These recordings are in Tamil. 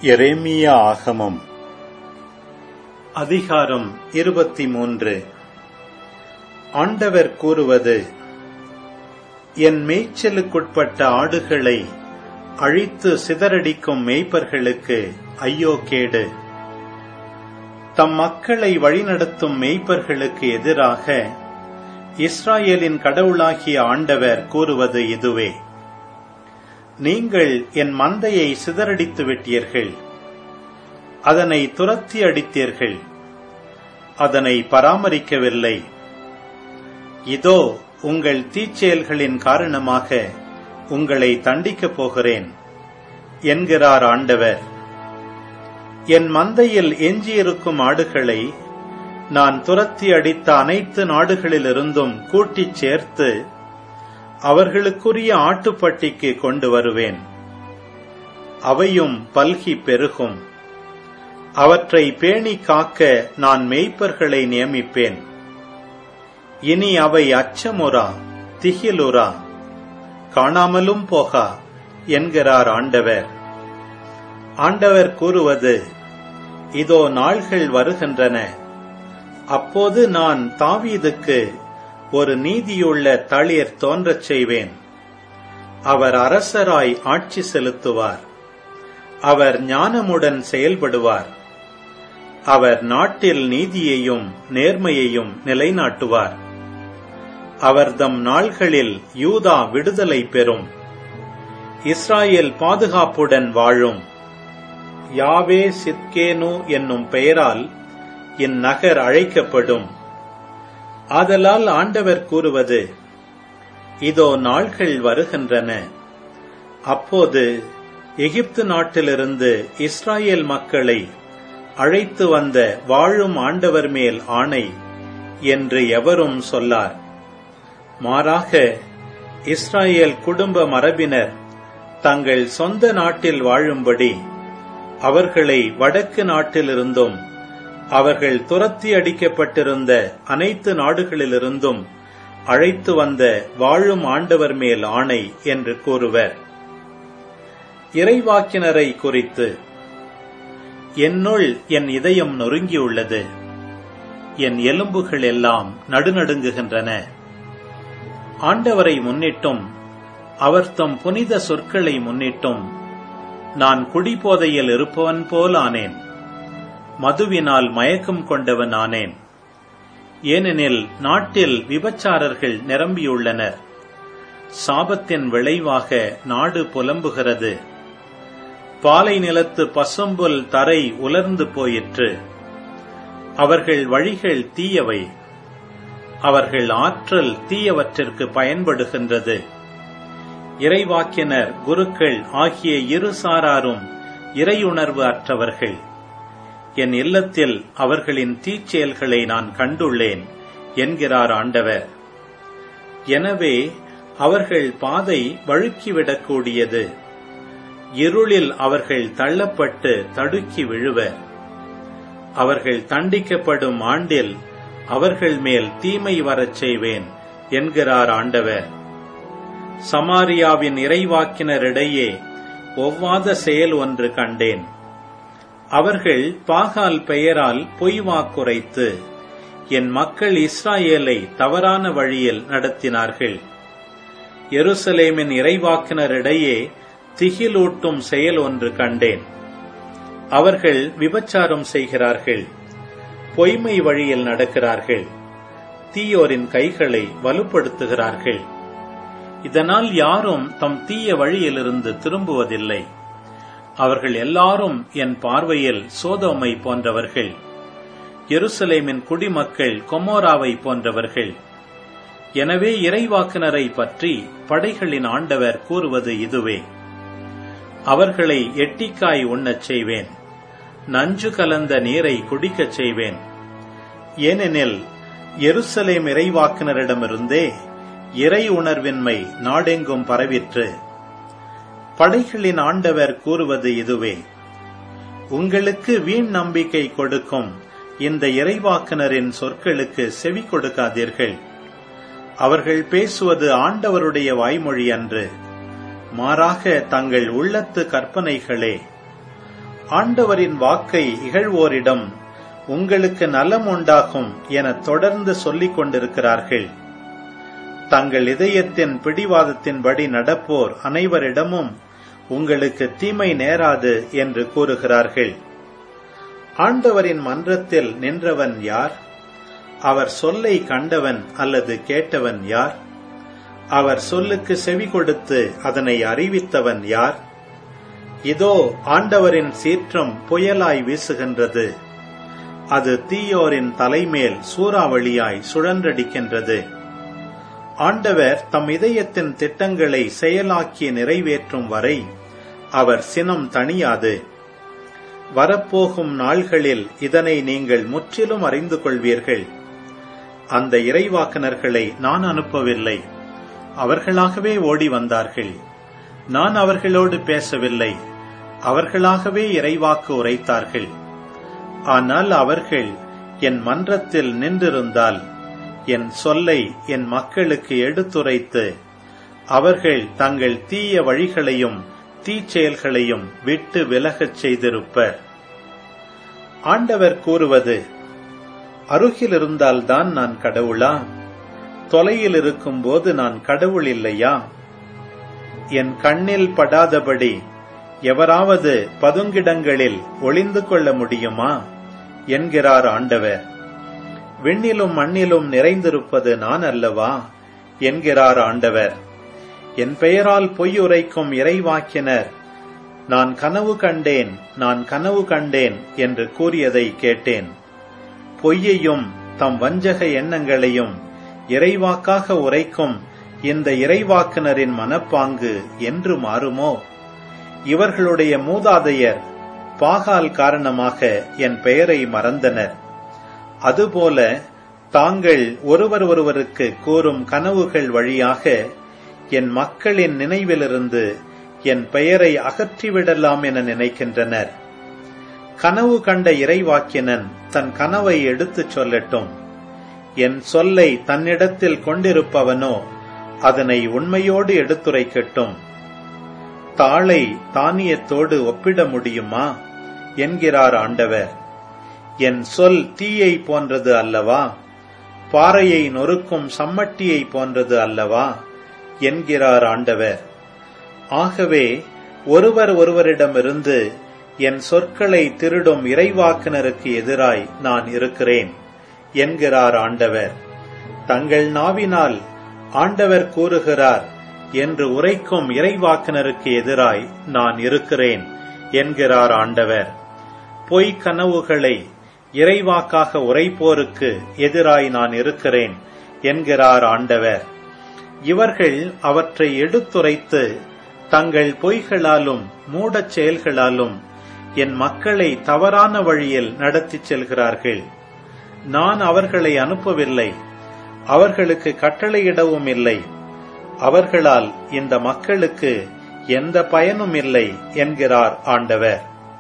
எரேமியா ஆகமம் அதிகாரம் இருபத்தி மூன்று ஆண்டவர் கூறுவது என் மேய்ச்சலுக்குட்பட்ட ஆடுகளை அழித்து சிதறடிக்கும் மேய்ப்பர்களுக்கு ஐயோ கேடு தம் மக்களை வழிநடத்தும் மேய்ப்பர்களுக்கு எதிராக இஸ்ராயேலின் கடவுளாகிய ஆண்டவர் கூறுவது இதுவே நீங்கள் என் மந்தையை சிதறடித்து விட்டீர்கள் அதனை துரத்தி அடித்தீர்கள் அதனை பராமரிக்கவில்லை இதோ உங்கள் தீச்செயல்களின் காரணமாக உங்களை தண்டிக்கப் போகிறேன் என்கிறார் ஆண்டவர் என் மந்தையில் எஞ்சியிருக்கும் ஆடுகளை நான் துரத்தி அடித்த அனைத்து நாடுகளிலிருந்தும் கூட்டிச் சேர்த்து அவர்களுக்குரிய ஆட்டுப்பட்டிக்கு கொண்டு வருவேன் அவையும் பல்கி பெருகும் அவற்றை பேணி காக்க நான் மேய்ப்பர்களை நியமிப்பேன் இனி அவை அச்சமுறா திகிலுரா காணாமலும் போகா என்கிறார் ஆண்டவர் ஆண்டவர் கூறுவது இதோ நாள்கள் வருகின்றன அப்போது நான் தாவீதுக்கு ஒரு நீதியுள்ள தளிர் தோன்றச் செய்வேன் அவர் அரசராய் ஆட்சி செலுத்துவார் அவர் ஞானமுடன் செயல்படுவார் அவர் நாட்டில் நீதியையும் நேர்மையையும் நிலைநாட்டுவார் அவர்தம் நாள்களில் யூதா விடுதலை பெறும் இஸ்ராயேல் பாதுகாப்புடன் வாழும் யாவே சித்கேனு என்னும் பெயரால் இந்நகர் அழைக்கப்படும் ஆதலால் ஆண்டவர் கூறுவது இதோ நாள்கள் வருகின்றன அப்போது எகிப்து நாட்டிலிருந்து இஸ்ராயேல் மக்களை அழைத்து வந்த வாழும் ஆண்டவர் மேல் ஆணை என்று எவரும் சொல்லார் மாறாக இஸ்ராயேல் குடும்ப மரபினர் தங்கள் சொந்த நாட்டில் வாழும்படி அவர்களை வடக்கு நாட்டிலிருந்தும் அவர்கள் துரத்தி அடிக்கப்பட்டிருந்த அனைத்து நாடுகளிலிருந்தும் அழைத்து வந்த வாழும் ஆண்டவர் மேல் ஆணை என்று கூறுவர் இறைவாக்கினரை குறித்து என்னுள் என் இதயம் நொறுங்கியுள்ளது என் எலும்புகள் எல்லாம் நடுநடுங்குகின்றன ஆண்டவரை முன்னிட்டும் அவர் தம் புனித சொற்களை முன்னிட்டும் நான் குடிபோதையில் இருப்பவன் போல் ஆனேன் மதுவினால் மயக்கம் கொண்டவன் ஆனேன் ஏனெனில் நாட்டில் விபச்சாரர்கள் நிரம்பியுள்ளனர் சாபத்தின் விளைவாக நாடு புலம்புகிறது பாலை நிலத்து பசும்புல் தரை உலர்ந்து போயிற்று அவர்கள் வழிகள் தீயவை அவர்கள் ஆற்றல் தீயவற்றிற்கு பயன்படுகின்றது இறைவாக்கினர் குருக்கள் ஆகிய இரு சாராரும் இறையுணர்வு அற்றவர்கள் என் இல்லத்தில் அவர்களின் தீச்செயல்களை நான் கண்டுள்ளேன் என்கிறார் ஆண்டவர் எனவே அவர்கள் பாதை வழுக்கிவிடக்கூடியது இருளில் அவர்கள் தள்ளப்பட்டு தடுக்கி விழுவர் அவர்கள் தண்டிக்கப்படும் ஆண்டில் அவர்கள் மேல் தீமை வரச் செய்வேன் என்கிறார் ஆண்டவர் சமாரியாவின் இறைவாக்கினரிடையே ஒவ்வாத செயல் ஒன்று கண்டேன் அவர்கள் பாகால் பெயரால் பொய் வாக்குரைத்து என் மக்கள் இஸ்ராயேலை தவறான வழியில் நடத்தினார்கள் எருசலேமின் இறைவாக்கினரிடையே திகிலூட்டும் செயல் ஒன்று கண்டேன் அவர்கள் விபச்சாரம் செய்கிறார்கள் பொய்மை வழியில் நடக்கிறார்கள் தீயோரின் கைகளை வலுப்படுத்துகிறார்கள் இதனால் யாரும் தம் தீய வழியிலிருந்து திரும்புவதில்லை அவர்கள் எல்லாரும் என் பார்வையில் சோதோமை போன்றவர்கள் எருசலேமின் குடிமக்கள் கொமோராவை போன்றவர்கள் எனவே இறைவாக்கினரை பற்றி படைகளின் ஆண்டவர் கூறுவது இதுவே அவர்களை எட்டிக்காய் உண்ணச் செய்வேன் நஞ்சு கலந்த நீரை குடிக்கச் செய்வேன் ஏனெனில் எருசலேம் இறைவாக்கினரிடமிருந்தே இறை உணர்வின்மை நாடெங்கும் பரவிற்று படைகளின் ஆண்டவர் கூறுவது இதுவே உங்களுக்கு வீண் நம்பிக்கை கொடுக்கும் இந்த இறைவாக்கினரின் சொற்களுக்கு செவி கொடுக்காதீர்கள் அவர்கள் பேசுவது ஆண்டவருடைய வாய்மொழி அன்று மாறாக தங்கள் உள்ளத்து கற்பனைகளே ஆண்டவரின் வாக்கை இகழ்வோரிடம் உங்களுக்கு நலம் உண்டாகும் என தொடர்ந்து சொல்லிக் கொண்டிருக்கிறார்கள் தங்கள் இதயத்தின் பிடிவாதத்தின்படி நடப்போர் அனைவரிடமும் உங்களுக்கு தீமை நேராது என்று கூறுகிறார்கள் ஆண்டவரின் மன்றத்தில் நின்றவன் யார் அவர் சொல்லை கண்டவன் அல்லது கேட்டவன் யார் அவர் சொல்லுக்கு செவி கொடுத்து அதனை அறிவித்தவன் யார் இதோ ஆண்டவரின் சீற்றம் புயலாய் வீசுகின்றது அது தீயோரின் தலைமேல் சூறாவளியாய் சுழன்றடிக்கின்றது ஆண்டவர் தம் இதயத்தின் திட்டங்களை செயலாக்கி நிறைவேற்றும் வரை அவர் சினம் தணியாது வரப்போகும் நாள்களில் இதனை நீங்கள் முற்றிலும் அறிந்து கொள்வீர்கள் அந்த இறைவாக்கனர்களை நான் அனுப்பவில்லை அவர்களாகவே ஓடி வந்தார்கள் நான் அவர்களோடு பேசவில்லை அவர்களாகவே இறைவாக்கு உரைத்தார்கள் ஆனால் அவர்கள் என் மன்றத்தில் நின்றிருந்தால் என் சொல்லை என் மக்களுக்கு எடுத்துரைத்து அவர்கள் தங்கள் தீய வழிகளையும் தீச்செயல்களையும் விட்டு விலகச் செய்திருப்பர் ஆண்டவர் கூறுவது அருகில் இருந்தால்தான் நான் கடவுளா தொலையில் இருக்கும்போது நான் கடவுள் இல்லையா என் கண்ணில் படாதபடி எவராவது பதுங்கிடங்களில் ஒளிந்து கொள்ள முடியுமா என்கிறார் ஆண்டவர் விண்ணிலும் மண்ணிலும் நிறைந்திருப்பது நான் அல்லவா என்கிறார் ஆண்டவர் என் பெயரால் பொய் உரைக்கும் இறைவாக்கினர் நான் கனவு கண்டேன் நான் கனவு கண்டேன் என்று கூறியதை கேட்டேன் பொய்யையும் தம் வஞ்சக எண்ணங்களையும் இறைவாக்காக உரைக்கும் இந்த இறைவாக்கினரின் மனப்பாங்கு என்று மாறுமோ இவர்களுடைய மூதாதையர் பாகால் காரணமாக என் பெயரை மறந்தனர் அதுபோல தாங்கள் ஒருவர் ஒருவருக்கு கூறும் கனவுகள் வழியாக என் மக்களின் நினைவிலிருந்து என் பெயரை அகற்றிவிடலாம் என நினைக்கின்றனர் கனவு கண்ட இறைவாக்கினன் தன் கனவை எடுத்துச் சொல்லட்டும் என் சொல்லை தன்னிடத்தில் கொண்டிருப்பவனோ அதனை உண்மையோடு எடுத்துரைக்கட்டும் தாளை தானியத்தோடு ஒப்பிட முடியுமா என்கிறார் ஆண்டவர் என் சொல் தீயை போன்றது அல்லவா பாறையை நொறுக்கும் சம்மட்டியை போன்றது அல்லவா என்கிறார் ஆண்டவர் ஆகவே ஒருவர் ஒருவரிடமிருந்து என் சொற்களை திருடும் இறைவாக்கினருக்கு எதிராய் நான் இருக்கிறேன் என்கிறார் ஆண்டவர் தங்கள் நாவினால் ஆண்டவர் கூறுகிறார் என்று உரைக்கும் இறைவாக்கினருக்கு எதிராய் நான் இருக்கிறேன் என்கிறார் ஆண்டவர் பொய் கனவுகளை இறைவாக்காக உரைப்போருக்கு எதிராய் நான் இருக்கிறேன் என்கிறார் ஆண்டவர் இவர்கள் அவற்றை எடுத்துரைத்து தங்கள் பொய்களாலும் மூடச் செயல்களாலும் என் மக்களை தவறான வழியில் நடத்திச் செல்கிறார்கள் நான் அவர்களை அனுப்பவில்லை அவர்களுக்கு கட்டளையிடவும் இல்லை அவர்களால் இந்த மக்களுக்கு எந்த பயனும் இல்லை என்கிறார் ஆண்டவர்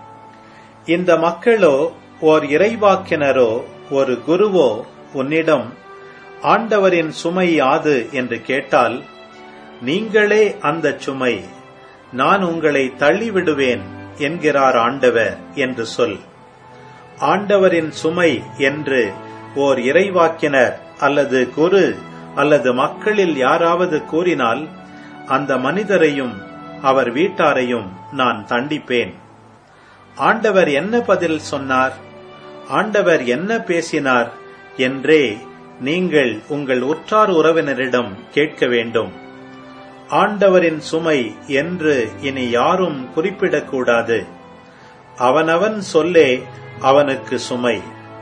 இந்த மக்களோ ஓர் இறைவாக்கினரோ ஒரு குருவோ உன்னிடம் ஆண்டவரின் சுமை யாது என்று கேட்டால் நீங்களே அந்த சுமை நான் உங்களை தள்ளிவிடுவேன் என்கிறார் ஆண்டவர் என்று சொல் ஆண்டவரின் சுமை என்று ஓர் இறைவாக்கினர் அல்லது குரு அல்லது மக்களில் யாராவது கூறினால் அந்த மனிதரையும் அவர் வீட்டாரையும் நான் தண்டிப்பேன் ஆண்டவர் என்ன பதில் சொன்னார் ஆண்டவர் என்ன பேசினார் என்றே நீங்கள் உங்கள் உற்றார் உறவினரிடம் கேட்க வேண்டும் ஆண்டவரின் சுமை என்று இனி யாரும் குறிப்பிடக்கூடாது அவனவன் சொல்லே அவனுக்கு சுமை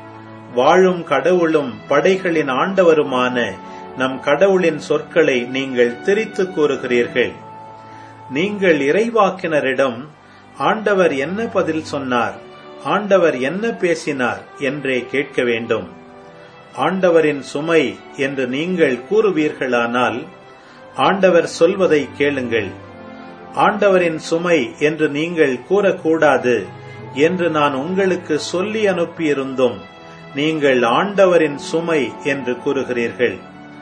வாழும் கடவுளும் படைகளின் ஆண்டவருமான நம் கடவுளின் சொற்களை நீங்கள் திரித்து கூறுகிறீர்கள் நீங்கள் இறைவாக்கினரிடம் ஆண்டவர் என்ன பதில் சொன்னார் ஆண்டவர் என்ன பேசினார் என்றே கேட்க வேண்டும் ஆண்டவரின் சுமை என்று நீங்கள் கூறுவீர்களானால் ஆண்டவர் சொல்வதை கேளுங்கள் ஆண்டவரின் சுமை என்று நீங்கள் கூறக்கூடாது என்று நான் உங்களுக்கு சொல்லி அனுப்பியிருந்தும் நீங்கள் ஆண்டவரின் சுமை என்று கூறுகிறீர்கள்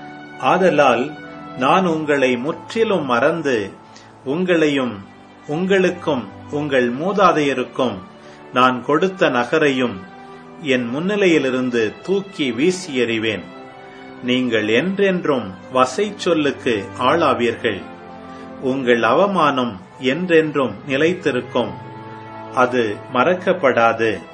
ஆதலால் நான் உங்களை முற்றிலும் மறந்து உங்களையும் உங்களுக்கும் உங்கள் மூதாதையருக்கும் நான் கொடுத்த நகரையும் என் முன்னிலையிலிருந்து தூக்கி வீசி எறிவேன் நீங்கள் என்றென்றும் வசை சொல்லுக்கு ஆளாவீர்கள் உங்கள் அவமானம் என்றென்றும் நிலைத்திருக்கும் அது மறக்கப்படாது